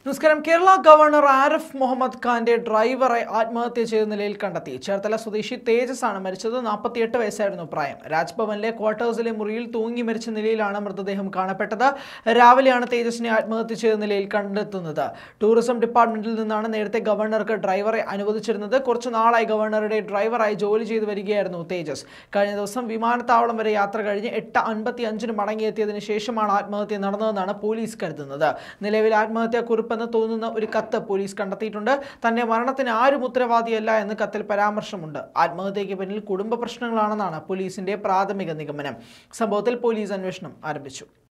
നമസ്കാരം കേരള ഗവർണർ ആരിഫ് മുഹമ്മദ് ഖാന്റെ ഡ്രൈവറെ ആത്മഹത്യ ചെയ്ത നിലയിൽ കണ്ടെത്തി ചേർത്തല സ്വദേശി തേജസ് ആണ് മരിച്ചത് നാൽപ്പത്തിയെട്ട് വയസ്സായിരുന്നു പ്രായം രാജ്ഭവനിലെ ക്വാർട്ടേഴ്സിലെ മുറിയിൽ തൂങ്ങി മരിച്ച നിലയിലാണ് മൃതദേഹം കാണപ്പെട്ടത് രാവിലെയാണ് തേജസിനെ ആത്മഹത്യ ചെയ്ത നിലയിൽ കണ്ടെത്തുന്നത് ടൂറിസം ഡിപ്പാർട്ട്മെന്റിൽ നിന്നാണ് നേരത്തെ ഗവർണർക്ക് ഡ്രൈവറെ അനുവദിച്ചിരുന്നത് കുറച്ചു നാളായി ഗവർണറുടെ ഡ്രൈവറായി ജോലി ചെയ്തു വരികയായിരുന്നു തേജസ് കഴിഞ്ഞ ദിവസം വിമാനത്താവളം വരെ യാത്ര കഴിഞ്ഞ് എട്ട് അൻപത്തി അഞ്ചിന് മടങ്ങിയെത്തിയതിനു ശേഷമാണ് ആത്മഹത്യ നടന്നതെന്നാണ് പോലീസ് കരുതുന്നത് നിലവിൽ ആത്മഹത്യാ കുറിപ്പെന്ന് തോന്നുന്ന ഒരു കത്ത് പോലീസ് കണ്ടെത്തിയിട്ടുണ്ട് തന്റെ മരണത്തിന് ആരും ഉത്തരവാദിയല്ല എന്ന് കത്തിൽ പരാമർശമുണ്ട് ആത്മഹത്യയ്ക്ക് പിന്നിൽ കുടുംബ പ്രശ്നങ്ങളാണെന്നാണ് പോലീസിന്റെ പ്രാഥമിക നിഗമനം സംഭവത്തിൽ പോലീസ് അന്വേഷണം ആരംഭിച്ചു